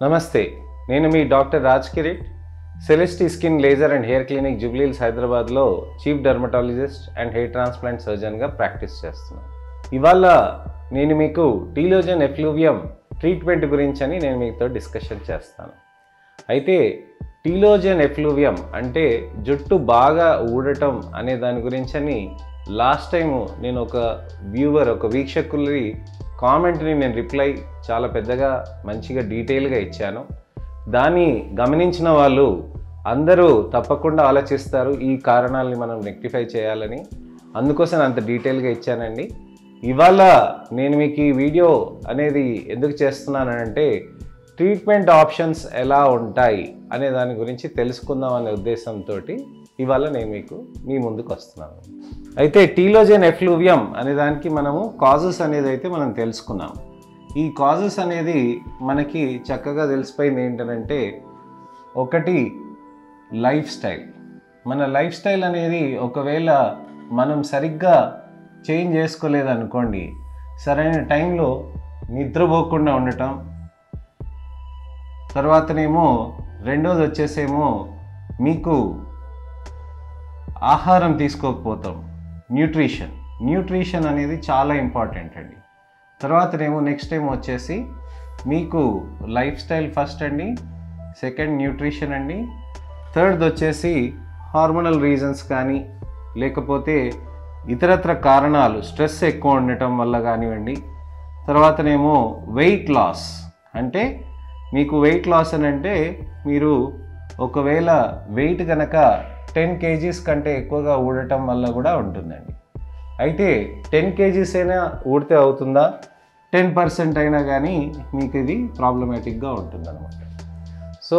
నమస్తే నేను మీ doctor Raj Kireet Celestee skin laser and hair clinic Jubilee Hills హైదరాబాద్లో chief dermatologist and hair transplant సర్జన్గా ప్రాక్టీస్ చేస్తున్నాను ఇవాళ నేను మీకు టీలోజన్ ఎఫ్లూవియం ట్రీట్మెంట్ గురించి అని నేను మీతో డిస్కషన్ చేస్తాను అయితే టీలోజన్ ఎఫ్లూవియం అంటే జుట్టు బాగా ఊడటం అనే దాని గురించి అని లాస్ట్ టైం నేను ఒక వ్యూవర్ ఒక వీక్షకులది కామెంట్ని నేను రిప్లై చాలా పెద్దగా మంచిగా డీటెయిల్గా ఇచ్చాను దాన్ని గమనించిన వాళ్ళు అందరూ తప్పకుండా ఆలోచిస్తారు ఈ కారణాలని మనం రెక్టిఫై చేయాలని అందుకోసం అంత డీటెయిల్గా ఇచ్చానండి ఇవాళ నేను మీకు ఈ వీడియో అనేది ఎందుకు చేస్తున్నానంటే ట్రీట్మెంట్ ఆప్షన్స్ ఎలా ఉంటాయి అనే దాని గురించి తెలుసుకుందాం అనే ఉద్దేశంతో ఇవాళ నేను మీకు మీ ముందుకు వస్తున్నాను అయితే టీలోజన్ ఎఫ్లూవియం అనే దానికి మనము కాజెస్ అనేది అయితే మనం తెలుసుకున్నాం ఈ కాజెస్ అనేది మనకి చక్కగా తెలిసిపోయింది ఏంటంటే ఒకటి లైఫ్ స్టైల్ మన లైఫ్ స్టైల్ అనేది ఒకవేళ మనం సరిగ్గా చేంజ్ చేసుకోలేదనుకోండి సరైన టైంలో నిద్రపోకుండా ఉండటం తర్వాతనేమో రెండోది వచ్చేసేమో మీకు ఆహారం తీసుకోకపోతాం న్యూట్రిషన్ న్యూట్రిషన్ అనేది చాలా ఇంపార్టెంట్ అండి తర్వాతనేమో నెక్స్ట్ టైం వచ్చేసి మీకు లైఫ్ స్టైల్ ఫస్ట్ అండి సెకండ్ న్యూట్రిషన్ అండి థర్డ్ వచ్చేసి హార్మోనల్ రీజన్స్ కానీ లేకపోతే ఇతరత్ర కారణాలు స్ట్రెస్ ఎక్కువ ఉండటం వల్ల కానివ్వండి తర్వాతనేమో వెయిట్ లాస్ అంటే మీకు వెయిట్ లాస్ అని అంటే మీరు ఒకవేళ వెయిట్ కనుక టెన్ కేజీస్ కంటే ఎక్కువగా ఊడటం వల్ల కూడా ఉంటుందండి అయితే టెన్ కేజీస్ అయినా ఊడితే అవుతుందా టెన్ పర్సెంట్ అయినా కానీ మీకు ఇది ప్రాబ్లమేటిక్గా ఉంటుందన్నమాట సో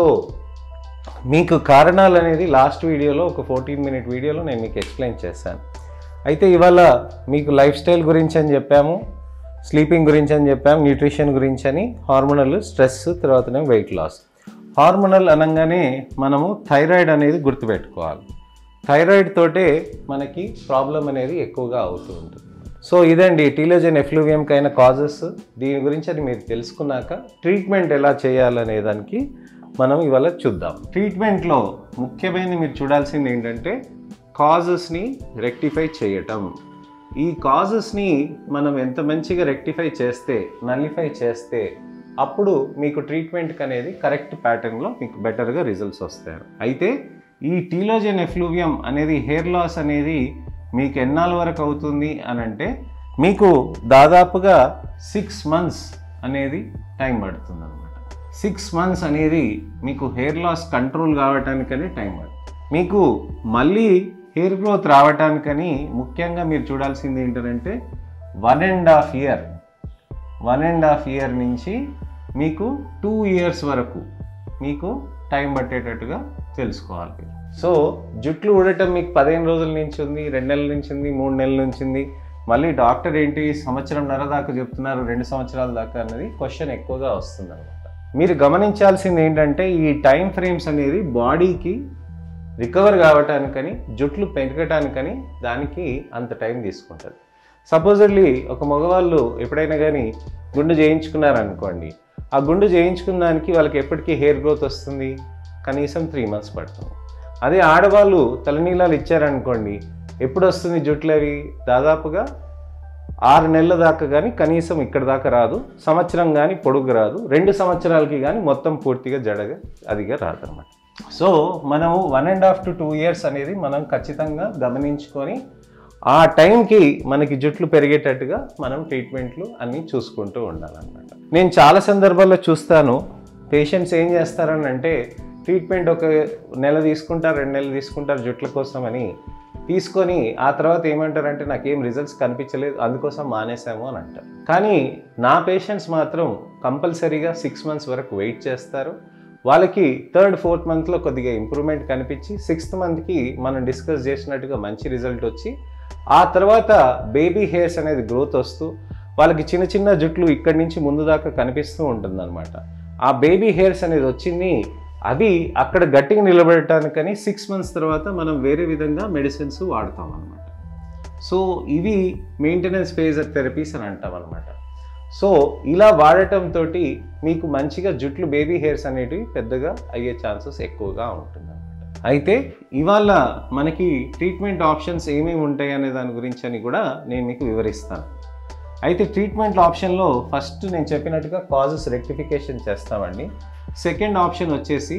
మీకు కారణాలు అనేది లాస్ట్ వీడియోలో ఒక ఫోర్టీన్ మినిట్ వీడియోలో నేను మీకు ఎక్స్ప్లెయిన్ చేశాను అయితే ఇవాళ మీకు లైఫ్ స్టైల్ గురించి అని చెప్పాము స్లీపింగ్ గురించి అని చెప్పాము న్యూట్రిషన్ గురించి అని హార్మోనల్ స్ట్రెస్ తర్వాతనే వెయిట్ లాస్ హార్మోనల్ అనగానే మనము థైరాయిడ్ అనేది గుర్తుపెట్టుకోవాలి థైరాయిడ్ తోటే మనకి ప్రాబ్లం అనేది ఎక్కువగా అవుతూ ఉంటుంది సో ఇదండి టీలోజన్ ఎఫ్లూవియంకి అయిన కాజెస్ దీని గురించి అది మీరు తెలుసుకున్నాక ట్రీట్మెంట్ ఎలా చేయాలనే దానికి మనం ఇవాళ చూద్దాం ట్రీట్మెంట్లో ముఖ్యమైనది మీరు చూడాల్సింది ఏంటంటే కాజెస్ని రెక్టిఫై చేయటం ఈ కాజెస్ని మనం ఎంత మంచిగా రెక్టిఫై చేస్తే నలిఫై చేస్తే అప్పుడు మీకు ట్రీట్మెంట్కి అనేది కరెక్ట్ ప్యాటర్న్లో మీకు బెటర్గా రిజల్ట్స్ వస్తాయి అయితే ఈ టీలోజన్ ఎఫ్లూవియం అనేది హెయిర్ లాస్ అనేది మీకు ఎన్నాళ్ళ వరకు అవుతుంది అని అంటే మీకు దాదాపుగా సిక్స్ మంత్స్ అనేది టైం పడుతుంది అనమాట సిక్స్ మంత్స్ అనేది మీకు హెయిర్ లాస్ కంట్రోల్ కావటానికని టైం పడుతుంది మీకు మళ్ళీ హెయిర్ గ్రోత్ రావటానికని ముఖ్యంగా మీరు చూడాల్సింది ఏంటంటే one and half year one and half year నుంచి మీకు టూ ఇయర్స్ వరకు మీకు టైం పట్టేటట్టుగా తెలుసుకోవాలి సో జుట్లు ఊడటం మీకు పదిహేను రోజుల నుంచి ఉంది రెండు నెలల నుంచి ఉంది మూడు నెలల నుంచి ఉంది మళ్ళీ డాక్టర్ ఏంటి సంవత్సరం నర దాకా చెప్తున్నారు రెండు సంవత్సరాల దాకా అన్నది క్వశ్చన్ ఎక్కువగా వస్తుంది అనమాట మీరు గమనించాల్సింది ఏంటంటే ఈ టైం ఫ్రేమ్స్ అనేది బాడీకి రికవర్ కావటానికని జుట్లు పెరగటానికని దానికి అంత టైం తీసుకుంటుంది సపోజర్లీ ఒక మగవాళ్ళు ఎప్పుడైనా కానీ గుండు చేయించుకున్నారనుకోండి ఆ గుండు చేయించుకున్న దానికి వాళ్ళకి ఎప్పటికీ హెయిర్ గ్రోత్ వస్తుంది కనీసం త్రీ మంత్స్ పడుతుంది అదే ఆడవాళ్ళు తలనీలాలు ఇచ్చారనుకోండి ఎప్పుడు వస్తుంది జుట్లు అవి దాదాపుగా ఆరు నెలల దాకా కానీ కనీసం ఇక్కడ దాకా రాదు సంవత్సరం కానీ పొడుగు రాదు రెండు సంవత్సరాలకి కానీ మొత్తం పూర్తిగా జడగా అదిగా రాదనమాట సో మనము one and half to two years అనేది మనం ఖచ్చితంగా గమనించుకొని ఆ టైంకి మనకి జుట్లు పెరిగేటట్టుగా మనం ట్రీట్మెంట్లు అన్నీ చూసుకుంటూ ఉండాలన్నమాట నేను చాలా సందర్భాల్లో చూస్తాను పేషెంట్స్ ఏం చేస్తారని అంటే ట్రీట్మెంట్ ఒక నెల తీసుకుంటారు రెండు నెలలు తీసుకుంటారు జుట్ల కోసం అని తీసుకొని ఆ తర్వాత ఏమంటారంటే నాకేం రిజల్ట్స్ కనిపించలేదు అందుకోసం మానేసాము అని అంటారు కానీ నా పేషెంట్స్ మాత్రం కంపల్సరీగా సిక్స్ మంత్స్ వరకు వెయిట్ చేస్తారు వాళ్ళకి థర్డ్ ఫోర్త్ మంత్లో కొద్దిగా ఇంప్రూవ్మెంట్ కనిపించి సిక్స్త్ మంత్కి మనం డిస్కస్ చేసినట్టుగా మంచి రిజల్ట్ వచ్చి ఆ తర్వాత బేబీ హెయిర్స్ అనేది గ్రోత్ వస్తూ వాళ్ళకి చిన్న చిన్న జుట్లు ఇక్కడి నుంచి ముందు దాకా కనిపిస్తూ ఉంటుందన్నమాట ఆ బేబీ హెయిర్స్ అనేది వచ్చింది అవి అక్కడ గట్టిగా నిలబడటానికని సిక్స్ మంత్స్ తర్వాత మనం వేరే విధంగా మెడిసిన్స్ వాడతాం అనమాట సో ఇవి మెయింటెనెన్స్ ఫేజర్ థెరపీస్ అని అంటాం అనమాట సో ఇలా వాడటంతో మీకు మంచిగా జుట్లు బేబీ హెయిర్స్ అనేటివి పెద్దగా అయ్యే ఛాన్సెస్ ఎక్కువగా ఉంటుంది అయితే ఇవాళ మనకి ట్రీట్మెంట్ ఆప్షన్స్ ఏమేమి ఉంటాయి అనే దాని గురించి అని కూడా నేను మీకు వివరిస్తాను అయితే ట్రీట్మెంట్ ఆప్షన్లో ఫస్ట్ నేను చెప్పినట్టుగా కాజెస్ రెక్టిఫికేషన్ చేస్తామండి సెకండ్ ఆప్షన్ వచ్చేసి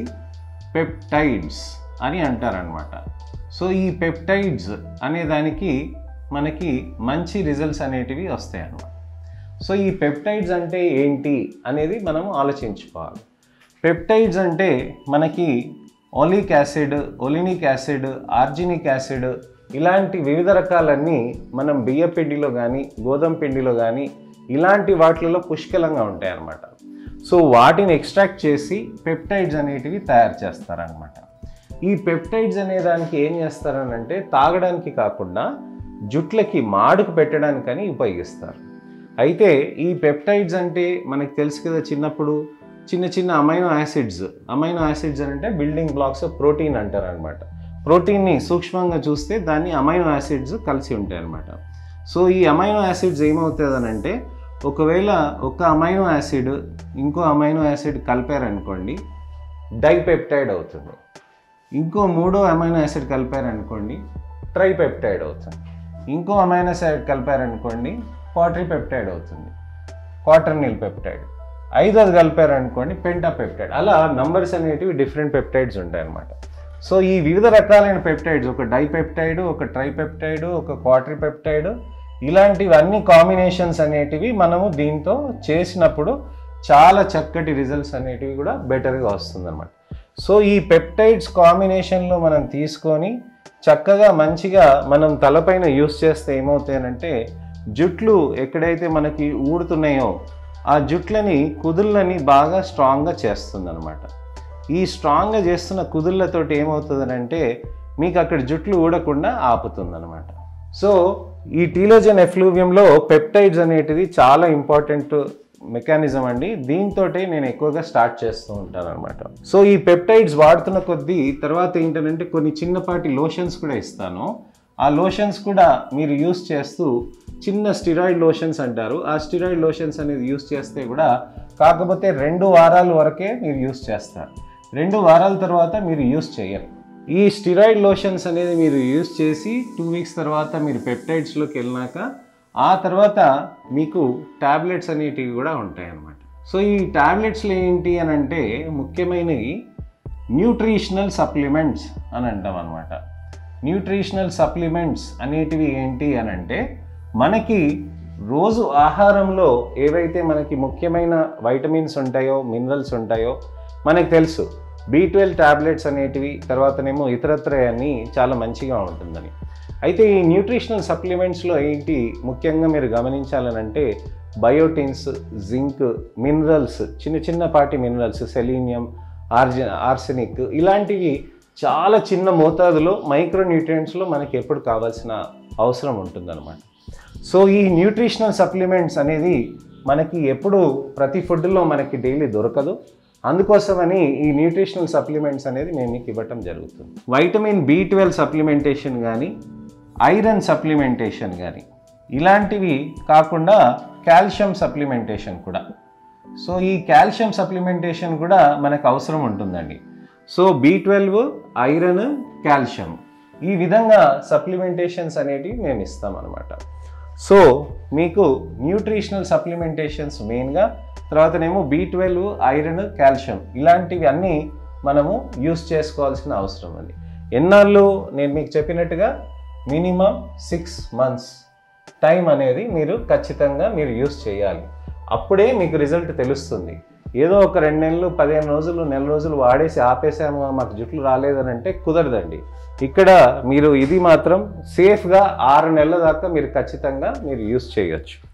పెప్టైడ్స్ అని అంటారనమాట సో ఈ పెప్టైడ్స్ అనే దానికి మనకి మంచి రిజల్ట్స్ అనేటివి వస్తాయి అన్నమాట సో ఈ పెప్టైడ్స్ అంటే ఏంటి అనేది మనం ఆలోచించుకోవాలి పెప్టైడ్స్ అంటే మనకి ఓలిక్ యాసిడ్ ఒలినిక్ యాసిడ్ ఆర్జినిక్ యాసిడ్ ఇలాంటి వివిధ రకాలన్నీ మనం బియ్య పిండిలో కానీ గోధుమ పిండిలో కానీ ఇలాంటి వాటిలలో పుష్కలంగా ఉంటాయి అన్నమాట సో వాటిని ఎక్స్ట్రాక్ట్ చేసి పెప్టైడ్స్ అనేటివి తయారు చేస్తారనమాట ఈ పెప్టైడ్స్ అనే దానికి ఏం చేస్తారనంటే తాగడానికి కాకుండా జుట్లకి మాడుకు పెట్టడానికని ఉపయోగిస్తారు అయితే ఈ పెప్టైడ్స్ అంటే మనకు తెలుసు కదా చిన్నప్పుడు చిన్న చిన్న అమైనో యాసిడ్స్ అమైనో యాసిడ్స్ అంటే బిల్డింగ్ బ్లాక్స్ ప్రోటీన్ అంటారు అనమాట ప్రోటీన్ని సూక్ష్మంగా చూస్తే దాన్ని అమైనో యాసిడ్స్ కలిసి ఉంటాయి అనమాట సో ఈ అమైనో యాసిడ్స్ ఏమవుతుందనంటే ఒకవేళ ఒక అమైనో యాసిడ్ ఇంకో అమైనో యాసిడ్ కలిపారనుకోండి డైపెప్టైడ్ అవుతుంది ఇంకో మూడో అమైనో యాసిడ్ కలిపారనుకోండి ట్రైపెప్టైడ్ అవుతుంది ఇంకో అమైనో యాసిడ్ కలిపారనుకోండి క్వాట్రిపెప్టైడ్ అవుతుంది క్వాటర్నిల్ పెప్టైడ్ ఐదోది కలిపారనుకోండి పెంటాపెప్టైడ్ అలా నంబర్స్ అనేటివి డిఫరెంట్ పెప్టైడ్స్ ఉంటాయి అన్నమాట సో ఈ వివిధ రకాలైన పెప్టైడ్స్ ఒక డైపెప్టైడ్ ఒక ట్రైపెప్టైడ్ ఒక క్వాట్రిపెప్టైడ్ ఇలాంటివన్నీ కాంబినేషన్స్ అనేటివి మనము దీంతో చేసినప్పుడు చాలా చక్కటి రిజల్ట్స్ అనేటివి కూడా బెటర్గా వస్తుందన్నమాట సో ఈ పెప్టైడ్స్ కాంబినేషన్లో మనం తీసుకొని చక్కగా మంచిగా మనం తలపైన యూస్ చేస్తే ఏమవుతాయనంటే జుట్లు ఎక్కడైతే మనకి ఊడుతున్నాయో ఆ జుట్లని కుదుళ్ళని బాగా స్ట్రాంగ్గా చేస్తుందన్నమాట ఈ స్ట్రాంగ్గా చేస్తున్న కుదుళ్ళతోటి ఏమవుతుందనంటే మీకు అక్కడ జుట్లు ఊడకుండా ఆపుతుందన్నమాట సో ఈ టీలోజన్ ఎఫ్లూవియంలో పెప్టైడ్స్ అనేటిది చాలా ఇంపార్టెంట్ మెకానిజం అండి దీంతో నేను ఎక్కువగా స్టార్ట్ చేస్తూ ఉంటాను అనమాట సో ఈ పెప్టైడ్స్ వాడుతున్న కొద్దీ తర్వాత ఏంటంటే కొన్ని చిన్నపాటి లోషన్స్ కూడా ఇస్తాను ఆ లోషన్స్ కూడా మీరు యూస్ చేస్తూ చిన్న స్టిరాయిడ్ లోషన్స్ అంటారు ఆ స్టిరాయిడ్ లోషన్స్ అనేది యూస్ చేస్తే కూడా కాకపోతే రెండు వారాల వరకే మీరు యూస్ చేస్తారు రెండు వారాల తర్వాత మీరు యూస్ చేయరు ఈ స్టిరాయిడ్ లోషన్స్ అనేది మీరు యూస్ చేసి టూ వీక్స్ తర్వాత మీరు పెప్టైడ్స్లోకి వెళ్ళినాక ఆ తర్వాత మీకు టాబ్లెట్స్ అనేటివి కూడా ఉంటాయి అన్నమాట సో ఈ టాబ్లెట్స్లో ఏంటి అని అంటే ముఖ్యమైనవి న్యూట్రిషనల్ సప్లిమెంట్స్ అని అంటాం అనమాట న్యూట్రిషనల్ సప్లిమెంట్స్ అనేటివి ఏంటి అని అంటే మనకి రోజు ఆహారంలో ఏవైతే మనకి ముఖ్యమైన వైటమిన్స్ ఉంటాయో మినరల్స్ ఉంటాయో మనకు తెలుసు బీ ట్వెల్వ్ ట్యాబ్లెట్స్ అనేటివి తర్వాతనేమో ఇతరత్ర అన్నీ చాలా మంచిగా ఉంటుందని అయితే ఈ న్యూట్రిషనల్ సప్లిమెంట్స్లో ఏంటి ముఖ్యంగా మీరు గమనించాలనంటే బయోటిన్స్ జింక్ మినరల్స్ చిన్న చిన్నపాటి మినరల్స్ సెలీనియం ఆర్జ ఆర్సెనిక్ ఇలాంటివి చాలా చిన్న మోతాదులో మైక్రో న్యూట్రియంట్స్లో మనకి ఎప్పుడు కావాల్సిన అవసరం ఉంటుందన్నమాట సో ఈ న్యూట్రిషనల్ సప్లిమెంట్స్ అనేది మనకి ఎప్పుడు ప్రతి ఫుడ్లో మనకి డైలీ దొరకదు అందుకోసమని ఈ న్యూట్రిషనల్ సప్లిమెంట్స్ అనేది మేము మీకు ఇవ్వటం జరుగుతుంది వైటమిన్ బి ట్వెల్వ్ సప్లిమెంటేషన్ కానీ ఐరన్ సప్లిమెంటేషన్ కానీ ఇలాంటివి కాకుండా కాల్షియం సప్లిమెంటేషన్ కూడా సో ఈ కాల్షియం సప్లిమెంటేషన్ కూడా మనకు అవసరం ఉంటుందండి so B twelve iron calcium ఈ విధంగా సప్లిమెంటేషన్స్ అనేటివి మేము ఇస్తామన్నమాట సో మీకు న్యూట్రిషనల్ సప్లిమెంటేషన్స్ మెయిన్గా తర్వాతనేమో బి ట్వెల్వ్ ఐరన్ కాల్షియం ఇలాంటివి అన్నీ మనము యూస్ చేసుకోవాల్సిన అవసరం ఉంది ఎన్నాళ్ళు నేను మీకు చెప్పినట్టుగా మినిమం సిక్స్ మంత్స్ టైం అనేది మీరు ఖచ్చితంగా మీరు యూస్ చేయాలి అప్పుడే మీకు రిజల్ట్ తెలుస్తుంది ఏదో ఒక రెండు నెలలు పదిహేను రోజులు నెల రోజులు వాడేసి ఆపేసాము మాకు జుట్లు రాలేదని అంటే కుదరదండి ఇక్కడ మీరు ఇది మాత్రం సేఫ్గా ఆరు నెలల దాకా మీరు ఖచ్చితంగా మీరు యూస్ చేయొచ్చు